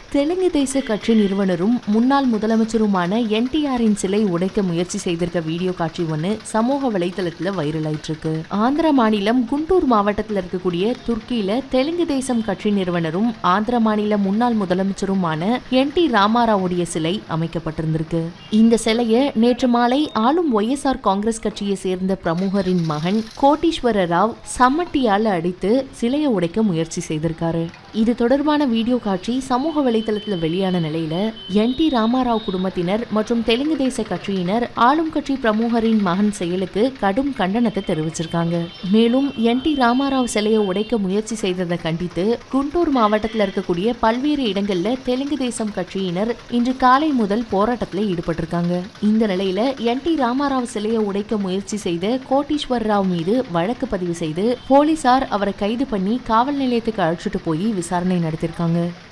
தெலுங்கு தேச கட்சி நிறுவனரும் முன்னாள் முதலமைச்சருமான என்டிஆரின் சிலை உடைக்க முயற்சி செய்திருக்க வீடியோ காட்சி ஒன்று சமூக வலைதளத்துல வைரல் ஆயிட்டு இருக்கு ஆந்திர மாநிலம் குண்டூர் மாவட்டத்தில் இருக்கக்கூடிய துர்க்கியில தெலுங்கு தேசம் கட்சி நிறுவனரும் ஆந்திர மாநில முன்னாள் முதலமைச்சருமான என் டி ராமாராவுடைய சிலை அமைக்கப்பட்டிருந்திருக்கு இந்த சிலையை நேற்று மாலை ஆளும் ஒய்எஸ்ஆர் காங்கிரஸ் கட்சியை சேர்ந்த பிரமுகரின் மகன் கோட்டீஸ்வர ராவ் சம்மட்டியால அடித்து சிலையை உடைக்க முயற்சி செய்திருக்காரு இது தொடர்பான வீடியோ காட்சி சமூக வலைதளத்துல வெளியான நிலையில என் டி ராமாராவ் குடும்பத்தினர் மற்றும் தெலுங்கு தேச கட்சியினர் ஆளும் கட்சி பிரமுகரின் மகன் செயலுக்கு கடும் கண்டனத்தை தெரிவிச்சிருக்காங்க மேலும் என் டி ராமாராவ் சிலையை உடைக்க முயற்சி செய்ததை கண்டித்து குண்டூர் மாவட்டத்தில் இருக்கக்கூடிய பல்வேறு இடங்கள்ல தெலுங்கு தேசம் கட்சியினர் இன்று காலை முதல் போராட்டத்தில் ஈடுபட்டிருக்காங்க இந்த நிலையில என் டி ராமாராவ் சிலையை உடைக்க முயற்சி செய்த கோட்டீஸ்வர் ராவ் மீது வழக்கு பதிவு செய்து போலீசார் அவரை கைது பண்ணி காவல் நிலையத்துக்கு அழைச்சிட்டு போய் விசாரணை நடத்திருக்காங்க